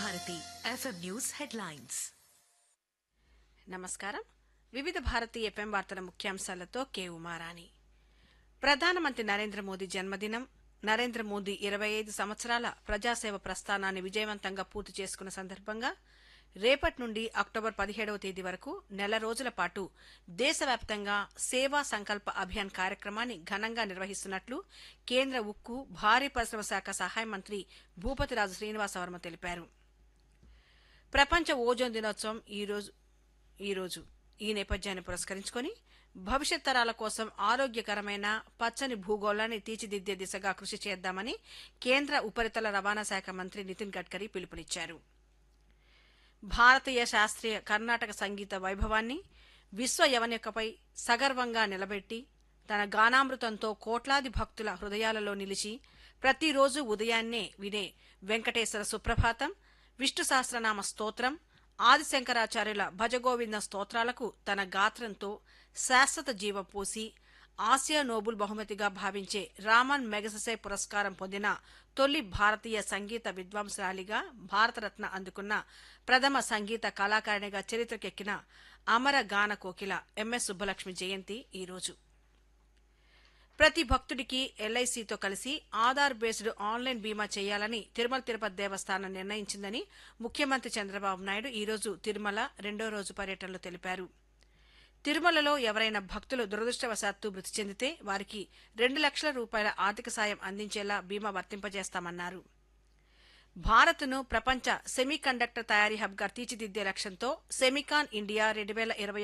Bharati FM news headlines నమస్కారం వివిధ Bharati FM వార్తల ముఖ్యాంశాలతో కే ఉమారాణి ప్రధానమంత్రి నరేంద్ర మోదీ జన్మదినం నరేంద్ర మోదీ ఇరవై ఐదు సంవత్సరాల ప్రజాసేవ ప్రస్థానాన్ని విజయవంతంగా పూర్తి చేసుకున్న సందర్భంగా రేపటి నుండి అక్టోబర్ పదిహేడవ తేదీ వరకు నెల రోజుల పాటు దేశవ్యాప్తంగా సేవా సంకల్ప అభియాన్ కార్యక్రమాన్ని ఘనంగా నిర్వహిస్తున్నట్లు కేంద్ర ఉక్కు భారీ పరిశ్రమ శాఖ సహాయ మంత్రి భూపతిరాజు శ్రీనివాసవర్మ తెలిపారు ప్రపంచ ఓజోన్ దినోత్సవం ఈ రోజు ఈ రోజు ఈ నేపథ్యాన్ని పురస్కరించుకొని భవిష్యత్ తరాల కోసం ఆరోగ్యకరమైన పచ్చని భూగోళాన్ని తీర్చిదిద్దే దిశగా కృషి చేద్దామని కేంద్ర ఉపరితల రవాణా శాఖ మంత్రి నితిన్ గడ్కరీ పిలుపునిచ్చారు భారతీయ శాస్త్రీయ కర్ణాటక సంగీత వైభవాన్ని విశ్వ యవనికపై సగర్వంగా నిలబెట్టి తన గానామృతంతో కోట్లాది భక్తుల హృదయాలలో నిలిచి ప్రతిరోజు ఉదయాన్నే వినే వెంకటేశ్వర సుప్రభాతం విష్ణు సహస్రనామ స్తోత్రం ఆదిశంకరాచార్యుల భజగోవింద స్తోత్రాలకు తన గాత్రంతో శాశ్వత జీవం పోసి ఆసియా నోబుల్ బహుమతిగా భావించే రామన్ మెగసెసే పురస్కారం పొందిన తొలి భారతీయ సంగీత విద్వాంసరాలిగా భారతరత్న అందుకున్న ప్రథమ సంగీత కళాకారిణిగా చరిత్రకెక్కిన అమర గాన కోకిల ఎంఎస్ సుబ్బలక్ష్మి జయంతి ఈరోజు ప్రతి భక్తుడికి ఎల్ఐసితో కలిసి ఆధార్ బేస్డ్ ఆన్లైన్ బీమా చేయాలని తిరుమల తిరుపతి దేవస్థానం నిర్ణయించిందని ముఖ్యమంత్రి చంద్రబాబు నాయుడు ఈరోజు తిరుమల రెండో రోజు పర్యటనలో తెలిపారు తిరుమలలో ఎవరైనా భక్తులు దురదృష్టవశాత్తు మృతి చెందితే వారికి రెండు లక్షల రూపాయల ఆర్థిక సాయం అందించేలా బీమా వర్తింపజేస్తామన్నారు భారత్ను ప్రపంచ సెమీ కండక్టర్ తయారీ హబ్గా తీర్చిదిద్దే లక్ష్యంతో సెమికాన్ ఇండియా రెండు వేల ఇరవై